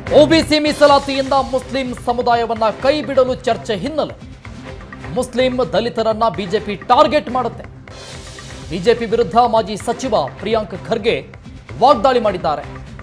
OBC ಮೀಸಲಾತಿಯಿಂದ Muslim ಸಮುದಾಯವನ್ನ ಕೈ ಬಿಡಲು ಚರ್ಚೆ ಹಿನ್ನೆಲೆ ಮುಸ್ಲಿಂ ದಲಿತರನ್ನ ಬಿಜೆಪಿ ಟಾರ್ಗೆಟ್ ಮಾಡುತ್ತೆ ಬಿಜೆಪಿ ವಿರುದ್ಧ ಮಾಜಿ ಸಚಿವ ಪ್ರಿಯಾಂಕ್ ಖರ್ಗೆ ವಾಗ್ದಾಳಿ ಮಾಡಿದ್ದಾರೆ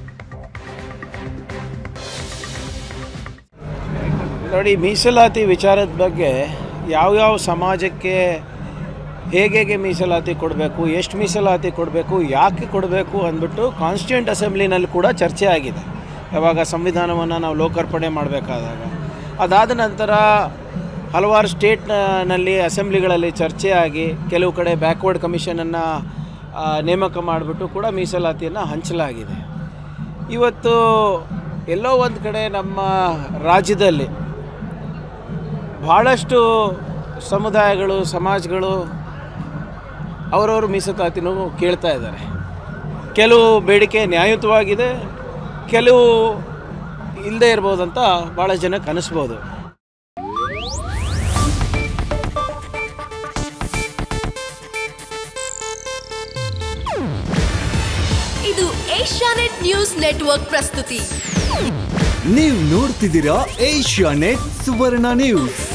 ನೋಡಿ ಮೀಸಲಾತಿ ವಿಚಾರದ ಬಗ್ಗೆ ಯಾವ್ಯಾವ ಸಮಾಜಕ್ಕೆ ಹೇಗೆ ಹೇಗೆ ಮೀಸಲಾತಿ ಕೊಡಬೇಕು ಎಷ್ಟು ಮೀಸಲಾತಿ ಕೊಡಬೇಕು ಯಾಕೆ ಕೊಡಬೇಕು ಅಂದ್ಬಿಟ್ಟು ಕಾನ್ಸ್ಟಿಟ್ಯೂಂಟ್ ಅಸೆಂಬ್ಲಿನಲ್ಲಿ ಕೂಡ ಚರ್ಚೆ ಆಗಿದೆ ಯಾವಾಗ ಸಂವಿಧಾನವನ್ನು ನಾವು ಲೋಕಾರ್ಪಣೆ ಮಾಡಬೇಕಾದಾಗ ಅದಾದ ನಂತರ ಹಲವಾರು ಸ್ಟೇಟ್ನಲ್ಲಿ ಅಸೆಂಬ್ಲಿಗಳಲ್ಲಿ ಚರ್ಚೆ ಆಗಿ ಕೆಲವು ಕಡೆ ಬ್ಯಾಕ್ವರ್ಡ್ ಕಮಿಷನನ್ನು ನೇಮಕ ಮಾಡಿಬಿಟ್ಟು ಕೂಡ ಮೀಸಲಾತಿಯನ್ನು ಹಂಚಲಾಗಿದೆ ಇವತ್ತು ಎಲ್ಲೋ ಒಂದು ಕಡೆ ನಮ್ಮ ರಾಜ್ಯದಲ್ಲಿ ಭಾಳಷ್ಟು ಸಮುದಾಯಗಳು ಸಮಾಜಗಳು ಅವರವರು ಮೀಸಲಾತಿನೂ ಕೇಳ್ತಾ ಇದ್ದಾರೆ ಕೆಲವು ಬೇಡಿಕೆ ನ್ಯಾಯಯುತವಾಗಿದೆ ಕೆಲವು ಇಲ್ಲದೆ ಇರ್ಬೋದಂತ ಭಾಳ ಜನಕ್ಕೆ ಅನಿಸ್ಬೋದು ಇದು ಏಷ್ಯಾನೆಟ್ ನ್ಯೂಸ್ ನೆಟ್ವರ್ಕ್ ಪ್ರಸ್ತುತಿ ನೀವು ನೋಡ್ತಿದ್ದೀರಾ ಏಷ್ಯಾ ನೆಟ್ ಸುವರ್ಣ ನ್ಯೂಸ್